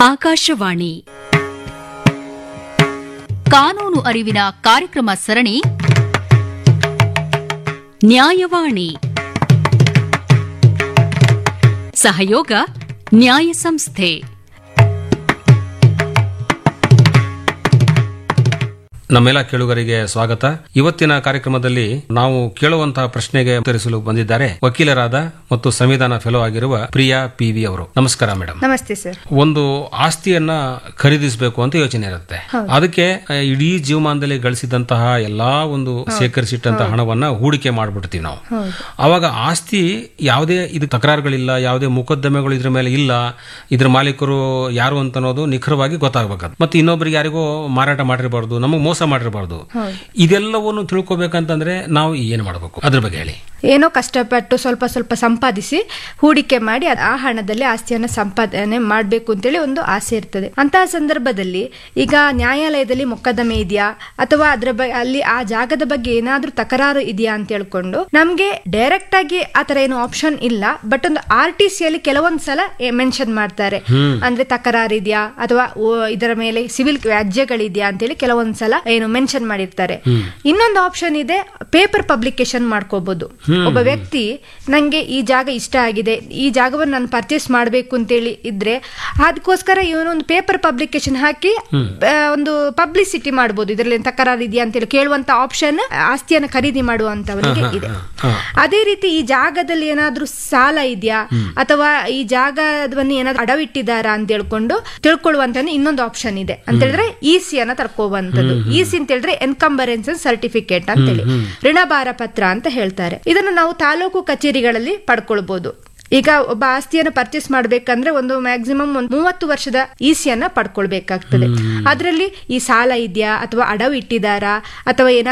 ಆಕಾಶವಾಣಿ ಕಾನೂನು ಅರಿವಿನ ಕಾರ್ಯಕ್ರಮ ಸರಣಿ ನ್ಯಾಯವಾಣಿ ಸಹಯೋಗ ನ್ಯಾಯ ಸಂಸ್ಥೆ ನಮ್ಮೆಲ್ಲ ಕೇಳುಗರಿಗೆ ಸ್ವಾಗತ ಇವತ್ತಿನ ಕಾರ್ಯಕ್ರಮದಲ್ಲಿ ನಾವು ಕೇಳುವಂತಹ ಪ್ರಶ್ನೆಗೆ ಉತ್ತರಿಸಲು ಬಂದಿದ್ದಾರೆ ವಕೀಲರಾದ ಮತ್ತು ಸಂವಿಧಾನ ಫೆಲೋ ಆಗಿರುವ ಪ್ರಿಯಾ ಪಿ ವಿ ಅವರು ನಮಸ್ಕಾರ ಮೇಡಮ್ ನಮಸ್ತೆ ಸರ್ ಒಂದು ಆಸ್ತಿಯನ್ನ ಖರೀದಿಸಬೇಕು ಅಂತ ಯೋಚನೆ ಇರುತ್ತೆ ಅದಕ್ಕೆ ಆ, ಇಡೀ ಜೀವಮಾನದಲ್ಲಿ ಗಳಿಸಿದಂತಹ ಎಲ್ಲಾ ಒಂದು ಶೇಖರಿಸಿಟ್ಟಂತಹ ಹಣವನ್ನ ಹೂಡಿಕೆ ಮಾಡ್ಬಿಡ್ತೀವಿ ನಾವು ಅವಾಗ ಆಸ್ತಿ ಯಾವುದೇ ಇದು ತಕರಾರುಗಳಿಲ್ಲ ಯಾವುದೇ ಮೊಕದ್ದಮೆಗಳು ಇದ್ರ ಮೇಲೆ ಇಲ್ಲ ಇದ್ರ ಮಾಲೀಕರು ಯಾರು ಅಂತ ಅನ್ನೋದು ನಿಖರವಾಗಿ ಗೊತ್ತಾಗಬೇಕು ಮತ್ತೆ ಇನ್ನೊಬ್ಬರಿಗೆ ಯಾರಿಗೋ ಮಾರಾಟ ಮಾಡಿರಬಾರ್ದು ನಮಗೆ ಮೋಸ ಮಾಡಿರಬಾರ್ದು ಇದೆಲ್ಲವನ್ನು ತಿಳ್ಕೊಬೇಕಂತಂದ್ರೆ ನಾವು ಏನು ಮಾಡಬೇಕು ಅದ್ರ ಬಗ್ಗೆ ಹೇಳಿ ಏನೋ ಕಷ್ಟಪಟ್ಟು ಸ್ವಲ್ಪ ಸ್ವಲ್ಪ ಸಂಪಾದಿಸಿ ಹೂಡಿಕೆ ಮಾಡಿ ಅದ್- ಆ ಹಣದಲ್ಲಿ ಆಸ್ತಿಯನ್ನು ಸಂಪಾದನೆ ಮಾಡಬೇಕು ಅಂತೇಳಿ ಒಂದು ಆಸೆ ಇರ್ತದೆ ಅಂತಹ ಸಂದರ್ಭದಲ್ಲಿ ಈಗ ನ್ಯಾಯಾಲಯದಲ್ಲಿ ಮೊಕದ್ದಮೆ ಇದೆಯಾ ಅಥವಾ ಅದರ ಬಗ್ಗೆ ಅಲ್ಲಿ ಆ ಜಾಗದ ಬಗ್ಗೆ ಏನಾದ್ರೂ ತಕರಾರು ಇದೆಯಾ ಅಂತ ಹೇಳ್ಕೊಂಡು ನಮ್ಗೆ ಡೈರೆಕ್ಟ್ ಆಗಿ ಆತರ ಏನು ಆಪ್ಷನ್ ಇಲ್ಲ ಬಟ್ ಒಂದು ಆರ್ ಟಿ ಸಿಯಲ್ಲಿ ಕೆಲವೊಂದ್ ಸಲ ಮೆನ್ಷನ್ ಮಾಡ್ತಾರೆ ಅಂದ್ರೆ ತಕರಾರು ಇದೆಯಾ ಅಥವಾ ಓ- ಇದರ ಮೇಲೆ ಸಿವಿಲ್ ವ್ಯಾಜ್ಯಗಳಿದೆಯಾ ಅಂತೇಳಿ ಕೆಲವೊಂದ್ ಸಲ ಏನು ಮೆನ್ಷನ್ ಮಾಡಿರ್ತಾರೆ ಇನ್ನೊಂದು ಆಪ್ಷನ್ ಇದೆ ಪೇಪರ್ ಪಬ್ಲಿಕೇಶನ್ ಮಾಡ್ಕೋಬಹುದು ಒಬ್ಬ ವ್ಯಕ್ತಿ ನಂಗೆ ಈ ಜಾಗ ಇಷ್ಟ ಆಗಿದೆ ಈ ಜಾಗವನ್ನು ನಾನು ಪರ್ಚೇಸ್ ಮಾಡಬೇಕು ಅಂತೇಳಿ ಇದ್ರೆ ಅದಕ್ಕೋಸ್ಕರ ಇವನು ಒಂದು ಪೇಪರ್ ಪಬ್ಲಿಕೇಶನ್ ಹಾಕಿ ಆ, ಒಂದು ಪಬ್ಲಿಸಿಟಿ ಮಾಡಬಹುದು ಇದರಲ್ಲಿ ತಕರಾರು ಇದೆಯಾ ಅಂತೇಳಿ ಕೇಳುವಂತ ಆಪ್ಷನ್ ಆಸ್ತಿಯನ್ನು ಖರೀದಿ ಮಾಡುವಂತವನಿಗೆ ಇದೆ ಅದೇ ರೀತಿ ಈ ಜಾಗದಲ್ಲಿ ಏನಾದ್ರೂ ಸಾಲ ಇದೆಯಾ ಅಥವಾ ಈ ಜಾಗವನ್ನು ಏನಾದ್ರೂ ಅಡವಿಟ್ಟಿದ್ದಾರಾ ಅಂತ ಹೇಳ್ಕೊಂಡು ತಿಳ್ಕೊಳ್ಳುವಂತ ಇನ್ನೊಂದು ಆಪ್ಷನ್ ಇದೆ ಅಂತ ಹೇಳಿದ್ರೆ ಇಸಿ ಅನ್ನ ತರ್ಕೋವಂತದ್ದು ಇಸಿ ಅಂತ ಹೇಳಿದ್ರೆ ಎನ್ಕಂಬರೆನ್ಸ್ ಸರ್ಟಿಫಿಕೇಟ್ ಅಂತೇಳಿ ಋಣಭಾರ ಪತ್ರ ಅಂತ ಹೇಳ್ತಾರೆ ಇದನ್ನು ನಾವು ತಾಲೂಕು ಕಚೇರಿಗಳಲ್ಲಿ ಪಡ್ಕೊಳ್ಬಹುದು ಈಗ ಒಬ್ಬ ಆಸ್ತಿಯನ್ನು ಪರ್ಚೇಸ್ ಮಾಡ್ಬೇಕಂದ್ರೆ ಒಂದು ಮ್ಯಾಕ್ಸಿಮಮ್ ಒಂದು ಮೂವತ್ತು ವರ್ಷದ ಇಸಿಯನ್ನ ಪಡ್ಕೊಳ್ಬೇಕಾಗ್ತದೆ ಅದರಲ್ಲಿ ಈ ಸಾಲ ಇದೆಯಾ ಅಥವಾ ಅಡವು ಇಟ್ಟಿದ್ದಾರಾ ಅಥವಾ ಏನಾದ್ರು